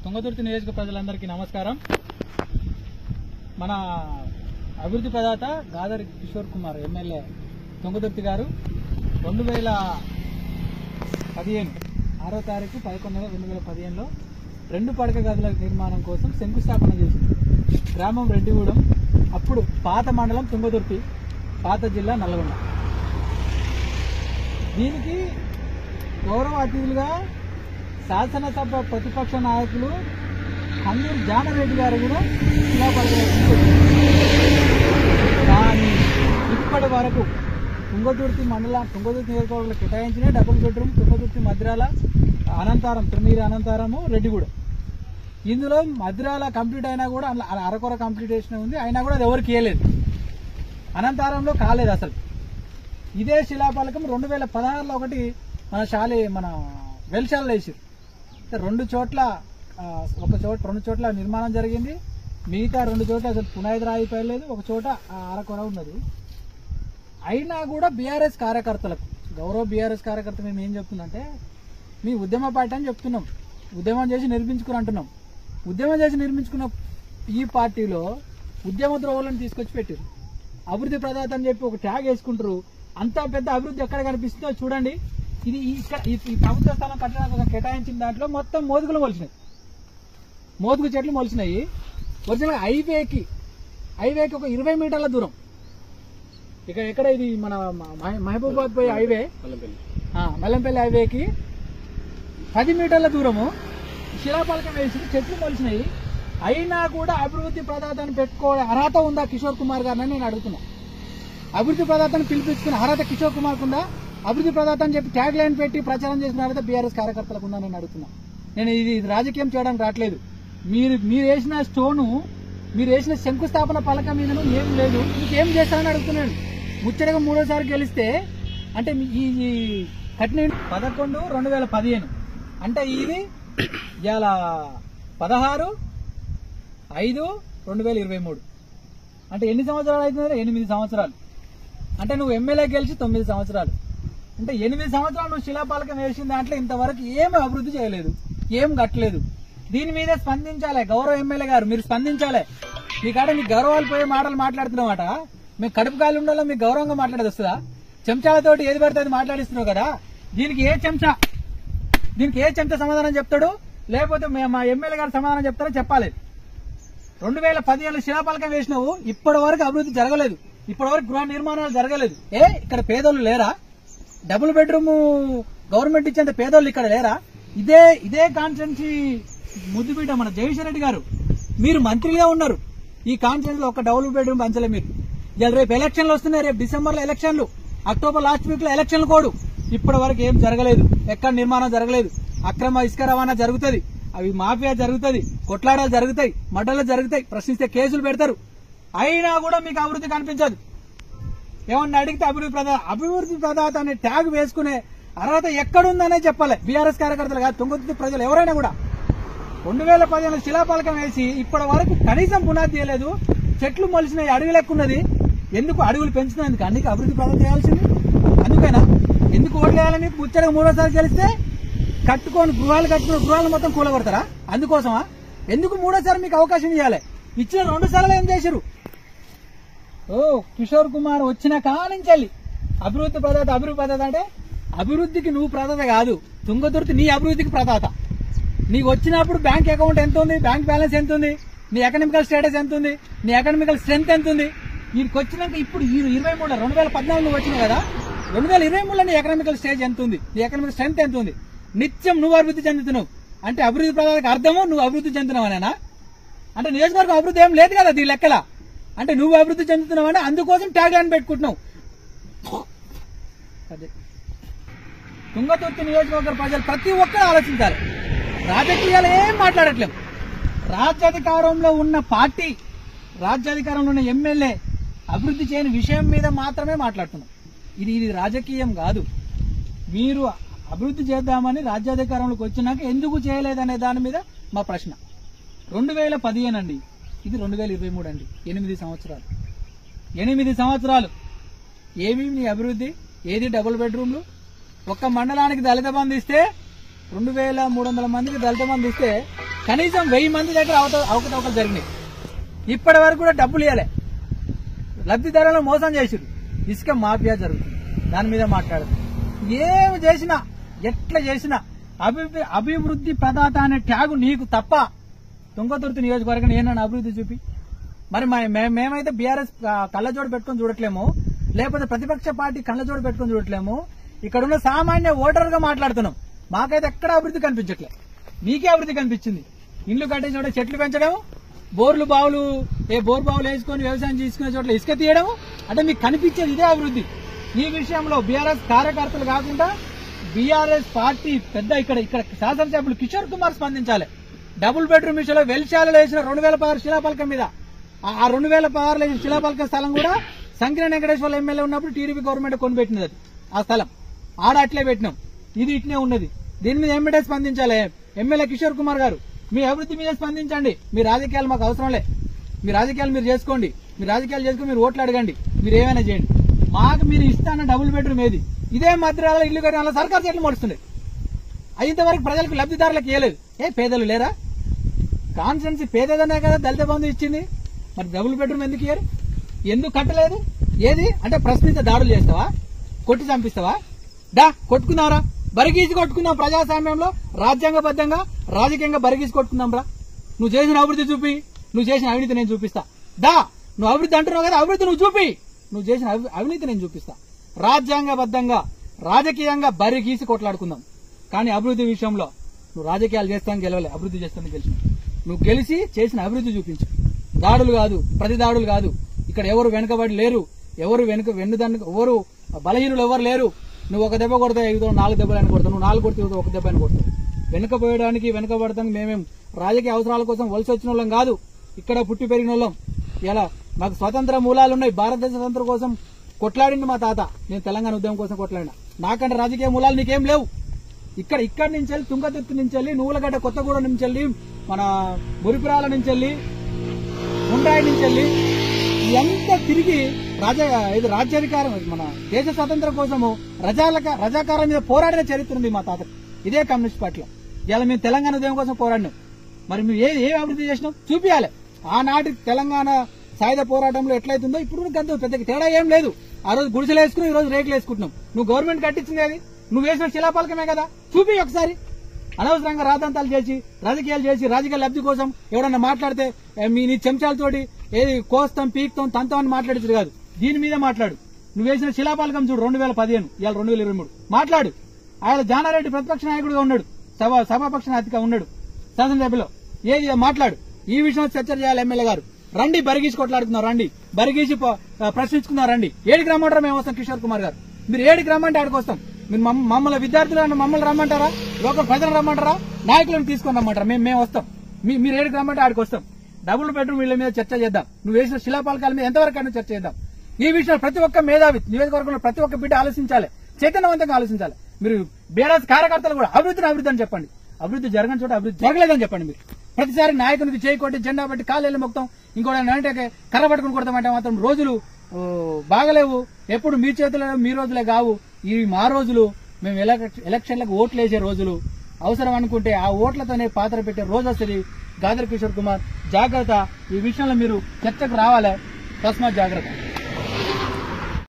తుంగతుర్తి నియోజక ప్రజలందరికీ నమస్కారం మన అభివృద్ధి ప్రదాత గాదరి కిషోర్ కుమార్ ఎమ్మెల్యే తుంగతుర్తి గారు రెండు వేల పదిహేను ఆరో తారీఖు పదకొండు నెల రెండు వేల పదిహేనులో రెండు పడక గదుల నిర్మాణం కోసం శంకుస్థాపన చేసింది గ్రామం రెడ్డిగూడెం అప్పుడు పాత మండలం తుంగతుర్తి పాత జిల్లా నల్గొండ దీనికి గౌరవ అతిథులుగా శాసనసభ ప్రతిపక్ష నాయకులు అందూరు జానరెడ్డి గారు కూడా శిలాఫలకాలు కానీ ఇప్పటి వరకు తుంగతుర్తి మండల తుంగతుర్తి నియోజకవర్గంలో కేటాయించిన డబుల్ బెడ్రూమ్ తుంగతుర్తి మద్రాల అనంతారం త్రినీరు అనంతారము రెడ్డిగూడెం ఇందులో మద్రాల కంప్లీట్ అయినా కూడా అందులో అరకొర కంప్లీటేషన్ ఉంది అయినా కూడా అది ఎవరికి ఇవ్వలేదు అనంతారంలో కాలేదు అసలు ఇదే శిలాఫలకం రెండు వేల పదహారులో ఒకటి మన శాలి మన వెల్శాలలో వేసారు రెండు చోట్ల ఆ, ఒక చోట రెండు చోట్ల నిర్మాణం జరిగింది మిగతా రెండు చోట్ల అసలు పునాది రాయి పడలేదు ఒక చోట ఆ అరకొర ఉన్నది అయినా కూడా బీఆర్ఎస్ కార్యకర్తలకు గౌరవ బీఆర్ఎస్ కార్యకర్త మేము ఏం చెప్తుందంటే మీ ఉద్యమ పార్టీ అని చెప్తున్నాం ఉద్యమం చేసి నిర్మించుకుని అంటున్నాం ఉద్యమం చేసి నిర్మించుకున్న ఈ పార్టీలో ఉద్యమ ద్రోవులను తీసుకొచ్చి పెట్టారు అభివృద్ధి ప్రదాత అని చెప్పి ఒక ట్యాగ్ వేసుకుంటారు అంత పెద్ద అభివృద్ధి ఎక్కడ కనిపిస్తుందో చూడండి ఇది ఈ ఇక్కడ ఈ ఈ ప్రభుత్వ స్థలం కట్టడానికి ఒక కేటాయించిన దాంట్లో మొత్తం మోదుగులు మొలిచినాయి మోదుగు చెట్లు మొలిచినాయి ఒరిజినల్ హైవేకి హైవేకి ఒక ఇరవై మీటర్ల దూరం ఇక్కడ ఎక్కడ ఇది మన మహ- మహబూబాబాద్ పోయే హైవే ఆ, మల్లంపల్లి హైవేకి పది మీటర్ల దూరము శిలాపలకం వేసి చెట్లు మొలిచినాయి అయినా కూడా అభివృద్ధి ప్రదాతని పెట్టుకోవడం అర్హత ఉందా కిషోర్ కుమార్ గారిని నేను అడుగుతున్నా అభివృద్ధి ప్రదాతని పిలిపించుకున్న అర్హత కిషోర్ కుమార్ ఉందా అభివృద్ధి ప్రదాత అని చెప్పి ట్యాగ్ లైన్ పెట్టి ప్రచారం చేసిన అర్హత బీఆర్ఎస్ కార్యకర్తలకు ఉందా నేను అడుగుతున్నా నేను ఇది ఇది రాజకీయం చేయడానికి రావట్లేదు మీరు మీరు వేసిన స్టోను మీరు వేసిన శంకుస్థాపన పలక మీద ఏం లేదు ఇంకేం చేస్తారని అడుగుతున్నాను ముచ్చటగా మూడోసారి గెలిస్తే అంటే మీ- ఈ ఈ కఠిన పదకొండు రెండు వేల పదిహేను అంటే ఇది ఇవాళ పదహారు ఐదు రెండు వేల ఇరవై మూడు అంటే ఎన్ని సంవత్సరాలు అవుతుంది ఎనిమిది సంవత్సరాలు అంటే నువ్వు ఎమ్మెల్యే గెలిచి తొమ్మిది సంవత్సరాలు అంటే ఎనిమిది సంవత్సరాలు నువ్వు శిలాపాలకం వేసిన దాంట్లో ఇంతవరకు ఏమి అభివృద్ధి చేయలేదు ఏం కట్టలేదు దీని మీద స్పందించాలి గౌరవ ఎమ్మెల్యే గారు మీరు స్పందించాలి మీ కాడ మీ గౌరవాలు పోయే మాటలు మాట్లాడుతున్నమాట మేము కడుపు కాలు ఉండాలో మీకు గౌరవంగా మాట్లాడేది వస్తుందా చెంచాలతోటి ఏది పడితే అది మాట్లాడిస్తున్నావు కదా దీనికి ఏ చెంచా దీనికి ఏ చెంచా సమాధానం చెప్తాడు లేకపోతే మే- మా ఎమ్మెల్యే గారు సమాధానం చెప్తారో చెప్పాలి రెండు వేల పదిహేను శిలాపలకం వేసినావు ఇప్పటి వరకు అభివృద్ధి జరగలేదు ఇప్పటి వరకు గృహ నిర్మాణాలు జరగలేదు ఏ ఇక్కడ పేదోళ్ళు లేరా డబుల్ బెడ్రూమ్ గవర్నమెంట్ ఇచ్చేంత పేదోళ్ళు ఇక్కడ లేరా ఇదే ఇదే కాన్స్టెన్సీ ముద్దుబిడ్డ మన జగదీశ్వర రెడ్డి గారు మీరు మంత్రిగా ఉన్నారు ఈ కాన్స్టెన్స్ లో ఒక డబుల్ బెడ్రూమ్ పంచలే మీరు ఇవాళ రేపు ఎలక్షన్లు వస్తున్నాయి రేపు డిసెంబర్ లో ఎలక్షన్లు అక్టోబర్ లాస్ట్ వీక్ లో ఎలక్షన్లు కోడు ఇప్పటి వరకు ఏం జరగలేదు ఎక్కడ నిర్మాణం జరగలేదు అక్రమ ఇసుక రవాణా జరుగుతుంది అవి మాఫియా జరుగుతుంది కొట్లాడాలు జరుగుతాయి మడ్డలు జరుగుతాయి ప్రశ్నిస్తే కేసులు పెడతారు అయినా కూడా మీకు అభివృద్ధి కనిపించదు ఏమన్నా అడిగితే అభివృద్ధి ప్రదాత అభివృద్ధి ప్రదాత అనే ట్యాగ్ వేసుకునే అర్హత ఎక్కడుందనే చెప్పాలి బీఆర్ఎస్ కార్యకర్తలు కాదు తుంగతుర్తి ప్రజలు ఎవరైనా కూడా రెండు వేల పదిహేను శిలాపలకం వేసి ఇప్పటి వరకు కనీసం పునాది తీయలేదు చెట్లు మొలిసిన అడవి లెక్కున్నది ఎందుకు అడవులు పెంచుతున్నందుకు అన్నికి అభివృద్ధి ప్రదాత చేయాల్సింది అందుకేనా ఎందుకు ఓట్లు వేయాలని ముచ్చటగా మూడోసారి గెలిస్తే కట్టుకొని గృహాలు కట్టుకున్న గృహాలు మొత్తం కూలగొడతారా అందుకోసమా ఎందుకు మూడోసారి మీకు అవకాశం ఇవ్వాలి ఇచ్చిన రెండు సార్లు ఏం చేశారు ఓ కిషోర్ కుమార్ వచ్చిన కానించాలి అభివృద్ధి ప్రదాత అభివృద్ధి ప్రదాత అంటే అభివృద్ధికి నువ్వు ప్రదాత కాదు తుంగతుర్తి నీ అభివృద్ధికి ప్రదాత నీకు వచ్చినప్పుడు బ్యాంక్ అకౌంట్ ఎంత ఉంది బ్యాంక్ బ్యాలెన్స్ ఎంత ఉంది నీ ఎకనామికల్ స్టేటస్ ఎంత ఉంది నీ ఎకనామికల్ స్ట్రెంత్ ఎంత ఉంది నీకు వచ్చినాక ఇప్పుడు ఈ ఇరవై మూడు రెండు వేల పద్నాలుగు నువ్వు వచ్చినావు కదా రెండు వేల ఇరవై మూడులో నీ ఎకనామికల్ స్టేజ్ ఎంత ఉంది నీ ఎకనామికల్ స్ట్రెంత్ ఎంత ఉంది నిత్యం నువ్వు అభివృద్ధి చెందుతున్నావు అంటే అభివృద్ధి ప్రదాతకు అర్థము నువ్వు అభివృద్ధి చెందుతున్నావనేనా అంటే నియోజకవర్గం అభివృద్ధి ఏం లేదు కదా దీని లెక్కల అంటే నువ్వు అభివృద్ధి చెందుతున్నావు అంటే అందుకోసం ట్యాగ్ లైన్ పెట్టుకుంటున్నావు అదే తుంగతుర్తి నియోజకవర్గ ప్రజలు ప్రతి ఒక్కరు ఆలోచించాలి రాజకీయాలు ఏం మాట్లాడట్లేము రాజ్యాధికారంలో ఉన్న పార్టీ రాజ్యాధికారంలో ఉన్న ఎమ్మెల్యే అభివృద్ధి చేయని విషయం మీద మాత్రమే మాట్లాడుతున్నాం ఇది ఇది రాజకీయం కాదు మీరు అభివృద్ధి చేద్దామని రాజ్యాధికారంలోకి వచ్చినాక ఎందుకు చేయలేదనే దాని మీద మా ప్రశ్న రెండు వేల పదిహేను అండి ఇది రెండు వేల ఇరవై మూడు అండి ఎనిమిది సంవత్సరాలు ఎనిమిది సంవత్సరాలు ఏమి నీ అభివృద్ధి ఏది డబుల్ బెడ్రూమ్లు ఒక్క మండలానికి దళిత బంధు ఇస్తే రెండు వేల మూడు వందల మందికి దళిత బంధు ఇస్తే కనీసం వెయ్యి మంది దగ్గర అవత అవకతవకలు జరిగినాయి ఇప్పటి వరకు కూడా డబ్బులు ఇవ్వలే లబ్ధిదారులను మోసం చేసిరు ఇసుక మాఫియా జరుగుతుంది దాని మీద మాట్లాడదు ఏమి చేసినా ఎట్లా చేసినా అభివృద్ధి అభివృద్ధి ప్రదాత అనే ట్యాగు నీకు తప్ప తుంగతుర్తి నియోజకవర్గం ఏనన్నా అభివృద్ధి చూపి మరి మా- మే- మేమైతే బీఆర్ఎస్ కళ్ళజోడు పెట్టుకొని చూడట్లేము లేకపోతే ప్రతిపక్ష పార్టీ కళ్ళజోడు పెట్టుకొని చూడట్లేము ఇక్కడ ఉన్న సామాన్య ఓటర్ గా మాట్లాడుతున్నాం మాకైతే ఎక్కడ అభివృద్ధి కనిపించట్లే మీకే అభివృద్ధి కనిపించింది ఇండ్లు కట్టే చోట చెట్లు పెంచడం బోర్లు బావులు ఏ బోర్ బావులు వేసుకొని వ్యవసాయం చేసుకునే చోట్ల ఇసుక తీయడం అంటే మీకు కనిపించేది ఇదే అభివృద్ధి ఈ విషయంలో బీఆర్ఎస్ కార్యకర్తలు కాకుండా బీఆర్ఎస్ పార్టీ పెద్ద ఇక్కడ ఇక్కడ శాసనసభ్యులు కిషోర్ కుమార్ స్పందించాలి డబుల్ బెడ్రూమ్ విషయంలో వెల్చాలలో వేసిన రెండు వేల పదహారు శిలాపలకం మీద ఆ- ఆ రెండు వేల పదహారులో వేసిన శిలాపలకం స్థలం కూడా సంకిన వెంకటేశ్వర ఎమ్మెల్యే ఉన్నప్పుడు టీడీపీ గవర్నమెంట్ కొనిపెట్టినది అది ఆ స్థలం ఆడ అట్లే పెట్టినాం ఇది ఇట్నే ఉన్నది దీని మీద ఎమ్మెల్యే స్పందించాలి ఎమ్మెల్యే కిషోర్ కుమార్ గారు మీ అభివృద్ధి మీద స్పందించండి మీ రాజకీయాలు మాకు అవసరంలే మీ రాజకీయాలు మీరు చేసుకోండి మీ రాజకీయాలు చేసుకుని మీరు ఓట్లు అడగండి మీరు ఏమైనా చేయండి మాకు మీరు ఇస్తాన డబుల్ బెడ్రూమ్ ఏది ఇదే మధ్యరాల ఇల్లు కట్టిన వాళ్ళ సర్కార్ చెట్లు మడుస్తుంది అయింతవరకు ప్రజలకు లబ్ధిదారులకు ఇవ్వలేదు ఏ పేదలు లేరా కాన్స్టెన్సీ పేదదనే కదా దళిత బంధు ఇచ్చింది మరి డబుల్ బెడ్రూమ్ ఎందుకు ఇయ్యరు ఎందుకు కట్టలేదు ఏది అంటే ప్రశ్నించే దాడులు చేస్తావా కొట్టి చంపిస్తావా డా కొట్టుకున్నారా బరిగీసి కొట్టుకున్నాం ప్రజాస్వామ్యంలో రాజ్యాంగబద్ధంగా రాజకీయంగా బరిగీసి కొట్టుకుందాం రా నువ్వు చేసిన అభివృద్ధి చూపి నువ్వు చేసిన అవినీతి నేను చూపిస్తా దా నువ్వు అభివృద్ధి అంటున్నావు కదా అభివృద్ధి నువ్వు చూపి నువ్వు చేసిన అవి- అవినీతి నేను చూపిస్తా రాజ్యాంగబద్ధంగా రాజకీయంగా బరి గీసి కొట్లాడుకుందాం కానీ అభివృద్ధి విషయంలో నువ్వు రాజకీయాలు చేస్తాను గెలవలే అభివృద్ధి చేస్తాను గెలిచి నువ్వు గెలిచి చేసిన అభివృద్ధి చూపించు దాడులు కాదు ప్రతి దాడులు కాదు ఇక్కడ ఎవరు వెనుకబడి లేరు ఎవరు వెనుక వెన్నుదాన్ని ఎవరు బలహీనులు ఎవరు లేరు నువ్వు ఒక దెబ్బ కొడతావు ఎగుతావు నాలుగు దెబ్బలు అని కొడతావు నువ్వు నాలుగు కొడితే ఒక దెబ్బ అని కొడతావు వెనుకపోయడానికి వెనుకబడటానికి మేమేం రాజకీయ అవసరాల కోసం వలస వచ్చిన వాళ్ళం కాదు ఇక్కడ పుట్టి పెరిగిన వాళ్ళం ఇలా మాకు స్వతంత్ర మూలాలు ఉన్నాయి భారతదేశ స్వతంత్రం కోసం కొట్లాడింది మా తాత నేను తెలంగాణ ఉద్యమం కోసం కొట్లాడినా నాకంటే రాజకీయ మూలాలు నీకేం లేవు ఇక్కడ ఇక్కడి నుంచి వెళ్ళి తుంగతుర్తి నుంచి వెళ్ళి నువ్వులగడ్డ కొత్తగూడెం నుంచి వెళ్ళి మన మురిపురాల నుంచి వెళ్ళి ముండాయి నుంచి వెళ్ళి ఎంత తిరిగి రాజా ఇది రాజ్యాధికారం మన దేశ స్వాతంత్రం కోసము రజాలక రజాకారం మీద పోరాడిన చరిత్ర ఉంది మా తాత ఇదే కమ్యూనిస్ట్ పార్టీలో ఇలా మేము తెలంగాణ ఉద్యమం కోసం పోరాడినాం మరి మేము ఏ ఏ అభివృద్ధి చేసినాం చూపించాలి ఆనాటి తెలంగాణ సాయుధ పోరాటంలో ఎట్లయితుందో ఇప్పుడు గంత పెద్ద తేడా ఏం లేదు ఆ రోజు గుడిసెలు వేసుకుని ఈ రోజు రేకులు వేసుకుంటున్నాం నువ్వు గవర్నమెంట్ కట్టించింది అది నువ్వు వేసిన శిలాపాలకమే కదా చూపి ఒకసారి అనవసరంగా రాదంతాలు చేసి రాజకీయాలు చేసి రాజకీయ లబ్ధి కోసం ఎవడన్నా మాట్లాడితే ఏ, మీ నీ చెంచాలతోటి ఏది కోస్తాం పీక్తాం తంతం అని మాట్లాడించదు కాదు దీని మీద మాట్లాడు నువ్వు వేసిన శిలాపాలకం చూడు రెండు వేల పదిహేను ఇవాళ రెండు వేల ఇరవై మూడు మాట్లాడు ఆయన జానారెడ్డి ప్రతిపక్ష నాయకుడిగా ఉన్నాడు సభ సభాపక్ష నాయకుడిగా ఉన్నాడు శాసనసభలో ఏది మాట్లాడు ఈ విషయం చర్చ చేయాలి ఎమ్మెల్యే గారు రండి బరిగీసి కొట్లాడుతున్నారు రండి బరిగీసి ప- ప్రశ్నించుకున్నారు రండి ఏడికి రమ్మంటారా మేము వస్తాం కిషోర్ కుమార్ గారు మీరు ఏడికి రమ్మంటే ఆడికి వస్తాం మీరు మమ్మ- మమ్మల్ని విద్యార్థులను మమ్మల్ని రమ్మంటారా లోకల్ ప్రజలను రమ్మంటారా నాయకులను తీసుకొని రమ్మంటారా మేము మేము వస్తాం మీ- మీరు ఏడికి రమ్మంటే ఆడికి వస్తాం డబుల్ బెడ్రూమ్ వీళ్ళ మీద చర్చ చేద్దాం నువ్వు వేసిన శిలాపాలకాల మీద ఎంతవరకు అయినా చర్చ చేద్దాం ఈ విషయంలో ప్రతి ఒక్క మేధావి నియోజకవర్గంలో ప్రతి ఒక్క బిడ్డ ఆలోచించాలి చైతన్యవంతంగా ఆలోచించాలి మీరు బీఆర్ఎస్ కార్యకర్తలు కూడా అభివృద్ధిని అభివృద్ధి అని చెప్పండి అభివృద్ధి జరగని చోట అభివృద్ధి జరగలేదని చెప్పండి మీరు ప్రతిసారి నాయకునికి చేయి కొట్టి జెండా బట్టి కాళ్ళు మొక్తాం ఇంకోటి అంటే కర్ర పట్టుకుని కొడతామంటే మాత్రం రోజులు ఓ, బాగలేవు ఎప్పుడు మీ చేతిలో మీ రోజులే కావు ఇవి మా రోజులు మేము ఎలక్- ఎలక్షన్లకు ఓట్లు వేసే రోజులు అవసరం అనుకుంటే ఆ ఓట్లతోనే పాత్ర పెట్టే రోజు వస్తుంది గాదర్ కిషోర్ కుమార్ జాగ్రత్త ఈ విషయంలో మీరు చర్చకు రావాలి తస్మాత్ జాగ్రత్త